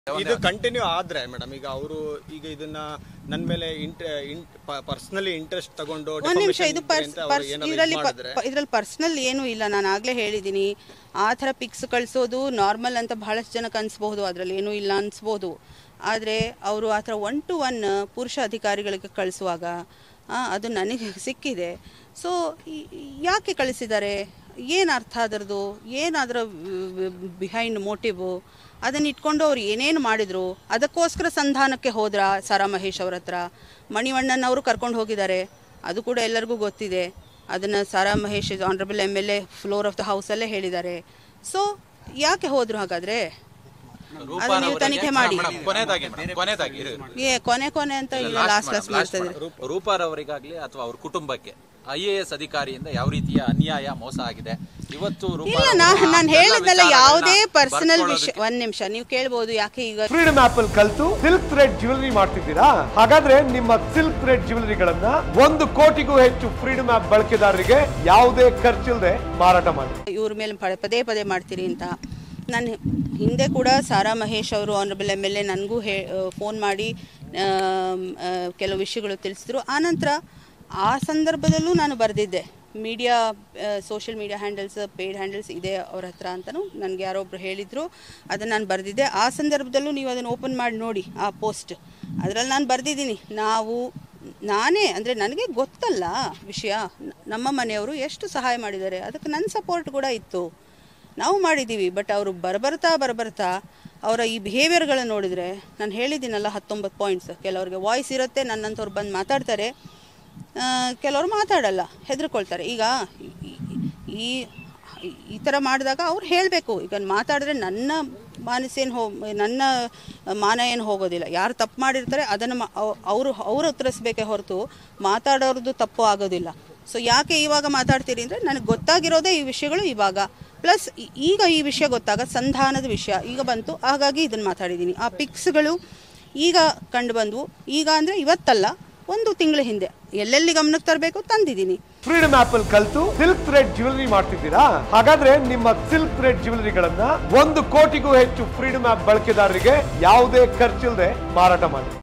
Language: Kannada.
ಇದು ಕಂಟಿನ್ಯೂ ಆದ್ರೆ ಮೇಡಮ್ ಈಗ ಅವರು ಈಗ ಇದನ್ನ ನನ್ನ ಮೇಲೆ ಪರ್ಸನಲಿ ಇಂಟ್ರೆಸ್ಟ್ ತಗೊಂಡು ಒಂದ್ ನಿಮಿಷ ಇದು defamation ಇದೆ ಅಂತ ಅವ್ರು ಏನಾದ್ರು ಇದ್ ಇದರಲ್ಲಿ ಮಾಡಿದ್ರೆ ಇದರಲ್ಲಿ ಪರ್ಸನಲ್ ಏನೂ ಇಲ್ಲ ನಾನು ಆಗಲೇ ಹೇಳಿದ್ದೀನಿ ಆ ಥರ ಪಿಕ್ಸ್ ಕಳಿಸೋದು ನಾರ್ಮಲ್ ಅಂತ ಬಹಳಷ್ಟು ಜನಕ್ಕೆ ಅನಿಸ್ಬೋದು ಅದರಲ್ಲಿ ಏನೂ ಇಲ್ಲ ಅನಿಸ್ಬೋದು ಆದರೆ ಅವರು ಆ ಥರ ಒನ್ ಟು ಒನ್ ಪುರುಷ ಅಧಿಕಾರಿಗಳಿಗೆ ಕಳಿಸುವಾಗ ಆ, ಅದು ನನಗೆ ಸಿಕ್ಕಿದೆ ಸೊ ಯಾಕೆ ಕಳಿಸಿದ್ದಾರೆ ಏನು ಅರ್ಥ ಅದರದು ಏನಾದ್ರ ಬಿಹೈಂಡ್ ಮೋಟಿವು ಅದನ್ನ ಇಟ್ಕೊಂಡು ಅವ್ರು ಏನೇನು ಮಾಡಿದ್ರು ಅದಕ್ಕೋಸ್ಕರ ಸಂಧಾನಕ್ಕೆ ಹೋದ್ರ ಸಾರಾ ಮಹೇಶ್ ಅವ್ರ ಹತ್ರ ಮಣಿವಣ್ಣನ್ ಅವರು ಕರ್ಕೊಂಡು ಹೋಗಿದ್ದಾರೆ ಅದು ಕೂಡ ಎಲ್ಲರಿಗೂ ಗೊತ್ತಿದೆ ಅದನ್ನು Sara Mahesh honourable M L A floor of the ಹೌಸಲ್ಲೇ ಹೇಳಿದ್ದಾರೆ ಸೊ ಯಾಕೆ ಹೋದ್ರು ಹಾಗಾದ್ರೆ ಅದು ನೀವು ತನಿಖೆ ಮಾಡಿ ಕೊನೆಯದಾಗಿ ಮೇಡಮ್, ಕೊನೆಯದಾಗಿ ಇರು, ಇರು. ಏ ಕೊನೆ ಕೊನೆ ಅಂತ ಇಲ್ಲ ಲಾಸ್ಟ್ ಲಾಸ್ಟ್ ಮಾಡ್ತಾ ಇದ್ದಾರೆ ರೂಪಾರವರಿಗಾಗ್ಲಿ ಅಥವಾ ಅವ್ರ ಕುಟುಂಬಕ್ಕೆ ಐ ಎ ಎಸ್ ಅಧಿಕಾರಿಯಿಂದ ಯಾವ ರೀತಿಯ ಅನ್ಯಾಯ ಮೋಸ ಆಗಿದೆ ಇವತ್ತು ರೂಪಾ ಇಲ್ಲ ಅವರು ನಾ ಆ ನಾನು ಎಲ್ಲ ಹೇಳಿದ್ನಲ್ಲ ವಿಚಾರಗಳನ್ನ ಯಾವುದೇ ಪರ್ಸನಲ್ ಬರ್ಕೊಳ್ಳೋದಕ್ಕೆ- ವಿಷಯ ಒಂದ್ ನಿಮಿಷ ನೀವು ಕೇಳ್ಬೋದು ಯಾಕೆ ಈಗ ಫ್ರೀಡಮ್ ಆಪ್ ಅಲ್ಲಿ ಕಲ್ತು ಸಿಲ್ಕ್ ಥ್ರೆಡ್ ಜ್ಯುವೆಲರಿ ಮಾಡ್ತಿದ್ದೀರಾ ಹಾಗಾದ್ರೆ ನಿಮ್ಮ ಸಿಲ್ಕ್ ಥ್ರೆಡ್ ಜ್ಯುವೆಲರಿಗಳನ್ನ ಒಂದು ಕೋಟಿಗೂ ಹೆಚ್ಚು ಫ್ರೀಡಮ್ ಆಪ್ ಬಳಕೆದಾರರಿಗೆ ಯಾವುದೇ ಖರ್ಚಿಲ್ಲದೆ ಮಾರಾಟ ಮಾಡಿ ಇವ್ರ ಮೇಲೆ ಪ- ಪದೇ ಪದೇ ಮಾಡ್ತೀರಿ ಅಂತ ನಾನು ಹಿಂದೆ ಕೂಡ ಸಾರಾ ಮಹೇಶ್ ಅವರು ಆನರಬಲ್ ಎಮ್ ಎಲ್ ಎ ನನಗೂ ಹೇ ಫೋನ್ ಮಾಡಿ ಆಮ್, ಆ, ಕೆಲವು ವಿಷಯಗಳು ತಿಳಿಸಿದ್ರು ಆನಂತರ ಆ ಸಂದರ್ಭದಲ್ಲೂ ನಾನು ಬರೆದಿದ್ದೆ media social media handles paid handles ಇದೆ ಅವ್ರ ಹತ್ರ ಅಂತಲೂ ನನಗೆ ಯಾರೊಬ್ರು ಹೇಳಿದರು ಅದನ್ನು ನಾನು ಬರೆದಿದ್ದೆ ಆ ಸಂದರ್ಭದಲ್ಲೂ ನೀವು ಅದನ್ನು ಓಪನ್ ಮಾಡಿ ನೋಡಿ ಆ ಪೋಸ್ಟ್ ಅದರಲ್ಲಿ ನಾನು ಬರೆದಿದ್ದೀನಿ ನಾವು ನಾನೇ ಅಂದರೆ ನನಗೆ ಗೊತ್ತಲ್ಲ ವಿಷಯ ನ- ನಮ್ಮ ಮನೆಯವರು ಎಷ್ಟು ಸಹಾಯ ಮಾಡಿದ್ದಾರೆ ಅದಕ್ಕೆ ನನ್ನ ಸಪೋರ್ಟ್ ಕೂಡ ಇತ್ತು ನಾವು ಮಾಡಿದ್ದೀವಿ ಬಟ್ ಅವರು ಬರಬರ್ತಾ ಬರಬರ್ತಾ ಅವರ ಈ ಬಿಹೇವಿಯರ್ಗಳನ್ನ ನೋಡಿದರೆ ನಾನು ಹೇಳಿದ್ದೀನಲ್ಲ ಹತ್ತೊಂಬತ್ತು ಪಾಯಿಂಟ್ಸ್ ಕೆಲವ್ರಿಗೆ ವಾಯ್ಸ್ ಇರುತ್ತೆ ನನ್ನಂಥವ್ರು ಬಂದು ಮಾತಾಡ್ತಾರೆ ಆ, ಕೆಲವರು ಮಾತಾಡಲ್ಲ ಹೆದರ್ಕೊಳ್ತಾರೆ ಈಗ ಈ- ಈ ಈ ಥರ ಮಾಡಿದಾಗ ಅವ್ರು ಹೇಳಬೇಕು ಈಗ ಮಾತಾಡಿದ್ರೆ ನನ್ನ ಮಾನಸೇನು ಹೋ ನನ್ನ ಮಾನ ಏನು ಹೋಗೋದಿಲ್ಲ ಯಾರು ತಪ್ಪು ಮಾಡಿರ್ತಾರೆ ಅದನ್ನು ಮಾ- ಅವ್- ಅವರು ಅವರು ಉತ್ತರಿಸ್ಬೇಕೇ ಹೊರತು ಮಾತಾಡೋರ್ದು ತಪ್ಪು ಆಗೋದಿಲ್ಲ ಸೊ ಯಾಕೆ ಇವಾಗ ಮಾತಾಡ್ತೀರಿ ಅಂದರೆ ನನಗೆ ಗೊತ್ತಾಗಿರೋದೇ ಈ ವಿಷಯಗಳು ಇವಾಗ ಪ್ಲಸ್ ಈಗ ಈ ವಿಷಯ ಗೊತ್ತಾಗ ಸಂಧಾನದ ವಿಷಯ ಈಗ ಬಂತು ಹಾಗಾಗಿ ಇದನ್ನು ಮಾತಾಡಿದ್ದೀನಿ ಆ ಪಿಕ್ಸ್ಗಳು ಈಗ ಕಂಡು ಬಂದವು ಈಗ ಅಂದರೆ ಇವತ್ತಲ್ಲ ಒಂದು ತಿಂಗಳ ಹಿಂದೆ ಎಲ್ಲೆಲ್ಲಿ ಗಮನಕ್ಕೆ ತರಬೇಕು ತಂದಿದ್ದೀನಿ ಫ್ರೀಡಮ್ ಆಪ್ ಅಲ್ಲಿ ಕಲ್ತು ಸಿಲ್ಕ್ ಥ್ರೆಡ್ ಜ್ಯುವೆಲರಿ ಮಾಡ್ತಿದ್ದೀರಾ ಹಾಗಾದ್ರೆ ನಿಮ್ಮ ಸಿಲ್ಕ್ ಥ್ರೆಡ್ ಜ್ಯುವೆಲರಿಗಳನ್ನ ಒಂದು ಕೋಟಿಗೂ ಹೆಚ್ಚು ಫ್ರೀಡಮ್ ಆಪ್ ಬಳಕೆದಾರರಿಗೆ ಯಾವುದೇ ಖರ್ಚಿಲ್ಲದೆ ಮಾರಾಟ ಮಾಡಿ